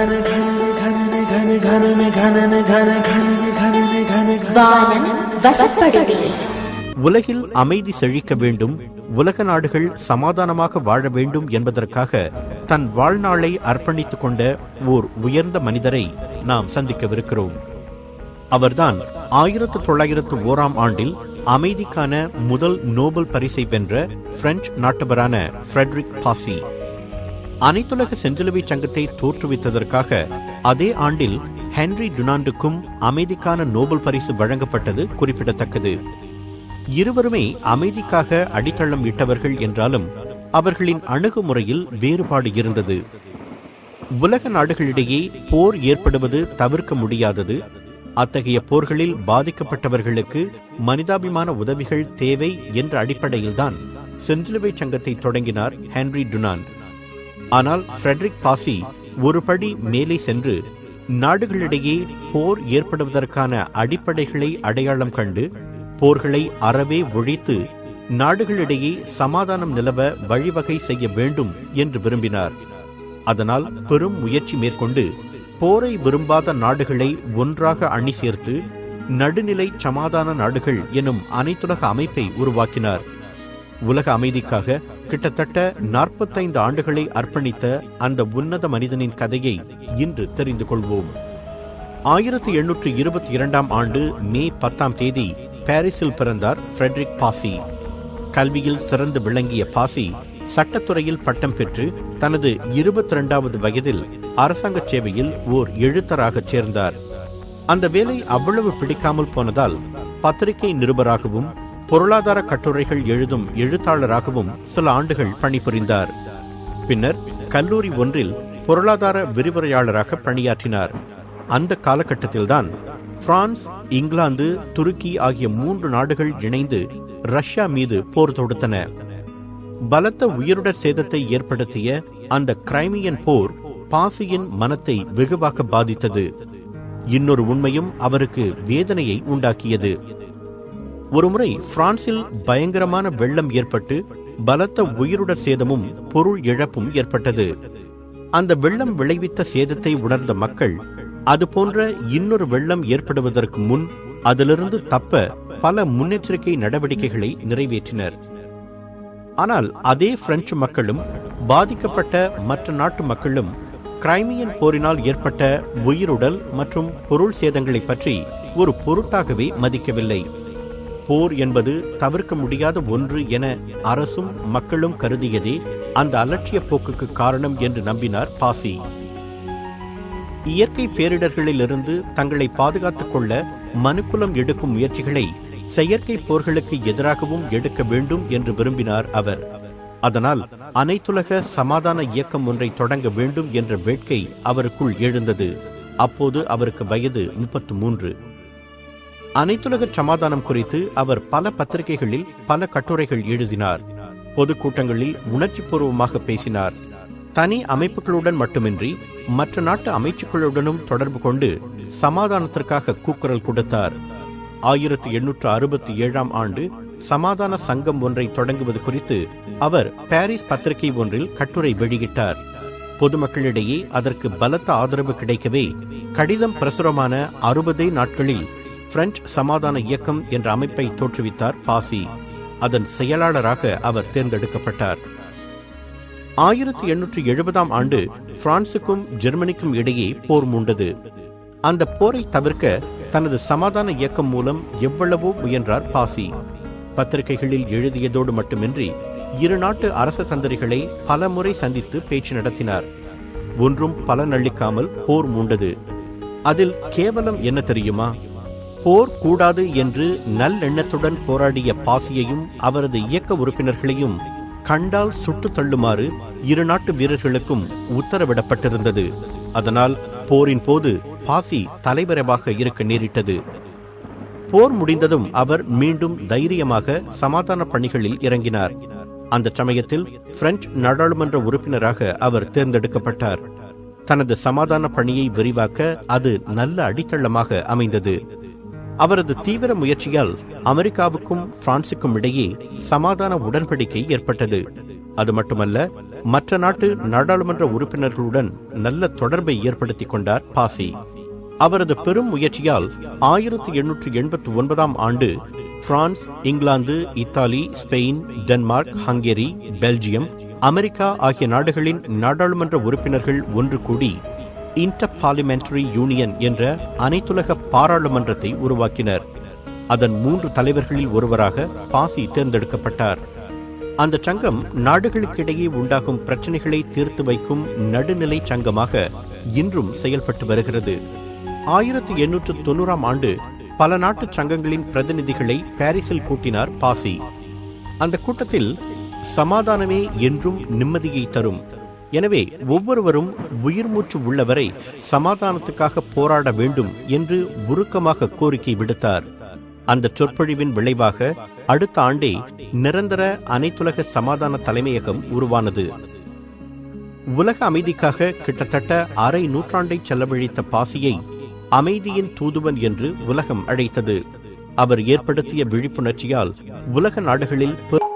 வானம் வசப்படுமே உலகில் அமைதி செழிக்க வேண்டும் உலக நாடுகள் சமாதானமாக வாழ வேண்டும் என்பதற்காக தன் வாழ்நாளை அர்ப்பணித்துக் கொண்ட ஓர் உயர்ந்த மனிதரை நாம் சந்திக்கவிருக்கிறோம் அவர்தான் ஆயிரத்து தொள்ளாயிரத்து ஓராம் ஆண்டில் அமைதிக்கான முதல் நோபல் பரிசை வென்ற பிரெஞ்சு நாட்டவரான ஃப்ரெட்ரிக் பாசி அனைத்துலக செஞ்சிலுவை சங்கத்தை தோற்றுவித்ததற்காக அதே ஆண்டில் ஹென்ரி டுனாண்டுக்கும் அமைதிக்கான நோபல் பரிசு வழங்கப்பட்டது குறிப்பிடத்தக்கது இருவருமே அமைதிக்காக அடித்தளம் இட்டவர்கள் என்றாலும் அவர்களின் அணுகுமுறையில் வேறுபாடு இருந்தது உலக நாடுகளிடையே போர் ஏற்படுவது தவிர்க்க முடியாதது அத்தகைய போர்களில் பாதிக்கப்பட்டவர்களுக்கு மனிதாபிமான உதவிகள் தேவை என்ற அடிப்படையில்தான் செஞ்சிலுவை சங்கத்தை தொடங்கினார் ஹென்ரி டுனான் ஆனால் ஃப்ரெட்ரிக் பாசி ஒரு படி மேலே சென்று நாடுகளிடையே போர் ஏற்படுவதற்கான அடிப்படைகளை அடையாளம் கண்டு போர்களை அறவே ஒழித்து நாடுகளிடையே சமாதானம் நிலவ வழிவகை செய்ய வேண்டும் என்று விரும்பினார் அதனால் பெரும் முயற்சி மேற்கொண்டு போரை விரும்பாத நாடுகளை ஒன்றாக அணி சேர்த்து நடுநிலை சமாதான நாடுகள் எனும் அனைத்துலக அமைப்பை உருவாக்கினார் உலக அமைதிக்காக கிட்டத்தட்ட நாற்பத்தைந்து ஆண்டுகளை அர்ப்பணித்த அந்த உன்னத மனிதனின் கதையை இன்று தெரிந்து கொள்வோம் ஆயிரத்தி எண்ணூற்று இருபத்தி இரண்டாம் ஆண்டு மே பத்தாம் தேதி பாரிஸில் பிறந்தார் ஃப்ரெட்ரிக் பாசி கல்வியில் சிறந்து விளங்கிய பாசி சட்டத்துறையில் பட்டம் பெற்று தனது இருபத்தி இரண்டாவது வயதில் அரசாங்க சேவையில் ஓர் எழுத்தராகச் சேர்ந்தார் அந்த வேலை அவ்வளவு பிடிக்காமல் போனதால் பத்திரிகை நிருபராகவும் பொருளாதார கட்டுரைகள் எழுதும் எழுத்தாளராகவும் சில ஆண்டுகள் பணிபுரிந்தார் பின்னர் கல்லூரி ஒன்றில் பொருளாதார விரிவுரையாளராக பணியாற்றினார் அந்த காலகட்டத்தில்தான் பிரான்ஸ் இங்கிலாந்து துருக்கி ஆகிய மூன்று நாடுகள் இணைந்து ரஷ்யா மீது போர் தொடுத்தன பலத்த உயிருடர் சேதத்தை ஏற்படுத்திய அந்த கிரைமியன் போர் பாசியின் மனத்தை வெகுவாக பாதித்தது இன்னொரு உண்மையும் அவருக்கு வேதனையை உண்டாக்கியது ஒருமுறை பிரான்சில் பயங்கரமான வெள்ளம் ஏற்பட்டு பலத்த உயிருடர் சேதமும் பொருள் இழப்பும் ஏற்பட்டது அந்த வெள்ளம் விளைவித்த சேதத்தை உணர்ந்த மக்கள் அது போன்ற இன்னொரு வெள்ளம் ஏற்படுவதற்கு முன் அதிலிருந்து தப்ப பல முன்னெச்சரிக்கை நடவடிக்கைகளை நிறைவேற்றினர் ஆனால் அதே பிரெஞ்சு மக்களும் பாதிக்கப்பட்ட மற்ற நாட்டு மக்களும் கிரைமியன் போரினால் ஏற்பட்ட உயிருடல் மற்றும் பொருள் சேதங்களை பற்றி ஒரு பொருட்டாகவே மதிக்கவில்லை போர் என்பது தவிர்க்க முடியாத ஒன்று என அரசும் மக்களும் கருதியதே அந்த அலட்சிய போக்குக்கு காரணம் என்று நம்பினார் பாசி இயற்கை பேரிடர்களிலிருந்து தங்களை பாதுகாத்துக் கொள்ள மனுக்குலம் எடுக்கும் முயற்சிகளை செயற்கை போர்களுக்கு எதிராகவும் எடுக்க வேண்டும் என்று விரும்பினார் அவர் அதனால் அனைத்துலக சமாதான இயக்கம் ஒன்றை தொடங்க வேண்டும் என்ற வேட்கை அவருக்குள் எழுந்தது அப்போது அவருக்கு வயது முப்பத்து மூன்று அனைத்துலக சமாதானம் குறித்து அவர் பல பத்திரிகைகளில் பல கட்டுரைகள் எழுதினார் பொதுக்கூட்டங்களில் உணர்ச்சிபூர்வமாக பேசினார் தனி அமைப்புகளுடன் மட்டுமின்றி மற்ற நாட்டு அமைச்சுக்களுடனும் தொடர்பு கொண்டு சமாதானத்திற்காக கூக்குரல் கொடுத்தார் ஆயிரத்தி எண்ணூற்று அறுபத்தி ஏழாம் ஆண்டு சமாதான சங்கம் ஒன்றை தொடங்குவது குறித்து அவர் பாரிஸ் பத்திரிகை ஒன்றில் கட்டுரை வெளியிட்டார் பொதுமக்களிடையே அதற்கு பலத்த ஆதரவு கிடைக்கவே கடிதம் பிரசுரமான அறுபதே நாட்களில் பிரெஞ்சு சமாதான இயக்கம் என்ற அமைப்பை தோற்றுவித்தார் பாசி அதன் செயலாளராக அவர் தேர்ந்தெடுக்கப்பட்டார் ஆயிரத்தி எண்ணூற்று எழுபதாம் ஆண்டு பிரான்சுக்கும் ஜெர்மனிக்கும் இடையே போர் மூண்டது அந்த போரை தவிர்க்க தனது சமாதான இயக்கம் மூலம் எவ்வளவோ முயன்றார் பாசி பத்திரிகைகளில் எழுதியதோடு மட்டுமின்றி இரு நாட்டு அரச தந்திரிகளை பல முறை சந்தித்து பேச்சு நடத்தினார் ஒன்றும் பலனளிக்காமல் போர் மூண்டது அதில் கேவலம் என்ன தெரியுமா போர் கூடாது என்று நல்லெண்ணத்துடன் போராடிய பாசியையும் அவரது இயக்க உறுப்பினர்களையும் கண்டால் சுட்டு தள்ளுமாறு இரு நாட்டு வீரர்களுக்கும் உத்தரவிடப்பட்டிருந்தது அதனால் போரின் போது பாசி தலைவரவாக இருக்க நேரிட்டது போர் முடிந்ததும் அவர் மீண்டும் தைரியமாக சமாதான பணிகளில் இறங்கினார் அந்த சமயத்தில் பிரெஞ்சு நாடாளுமன்ற உறுப்பினராக அவர் தேர்ந்தெடுக்கப்பட்டார் தனது சமாதான பணியை விரிவாக்க அது நல்ல அடித்தளமாக அமைந்தது அவரது தீவிர முயற்சியால் அமெரிக்காவுக்கும் பிரான்சுக்கும் இடையே சமாதான உடன்படிக்கை ஏற்பட்டது அது மட்டுமல்ல மற்ற நாட்டு நாடாளுமன்ற உறுப்பினர்களுடன் நல்ல தொடர்பை ஏற்படுத்திக் கொண்டார் பாசி அவரது பெரும் முயற்சியால் ஆயிரத்தி எண்ணூற்று எண்பத்தி ஒன்பதாம் ஆண்டு பிரான்ஸ் இங்கிலாந்து Italy Spain Denmark Hungary Belgium America ஆகிய நாடுகளின் நாடாளுமன்ற உறுப்பினர்கள் ஒன்று கூடி இன்டர் பார்லிமெண்டரி யூனியன் என்ற அனைத்துலக பாராளுமன்றத்தை உருவாக்கினர் அதன் மூன்று தலைவர்களில் ஒருவராக பாசி தேர்ந்தெடுக்கப்பட்டார் அந்த சங்கம் நாடுகளுக்கிடையே உண்டாகும் பிரச்சனைகளை தீர்த்து வைக்கும் நடுநிலை சங்கமாக இன்றும் செயல்பட்டு வருகிறது ஆயிரத்தி எண்ணூற்று தொண்ணூறாம் ஆண்டு பல நாட்டு சங்கங்களின் பிரதிநிதிகளை பாரிஸில் கூட்டினார் பாசி அந்த கூட்டத்தில் சமாதானமே என்றும் நிம்மதியை தரும் எனவே ஒவ்வொருவரும் உயிர் மூச்சு உள்ளவரை சமாதானத்துக்காக போராட வேண்டும் என்று உருக்கமாக கோரிக்கை விடுத்தார் அந்த சொற்பொழிவின் விளைவாக அடுத்த ஆண்டே நிரந்தர அனைத்துலக சமாதான தலைமையகம் உருவானது உலக அமைதிக்காக கிட்டத்தட்ட அரை நூற்றாண்டை செலவழித்த பாசியை அமைதியின் தூதுவன் என்று உலகம் அழைத்தது அவர் ஏற்படுத்திய விழிப்புணர்ச்சியால் உலக நாடுகளில் பெ-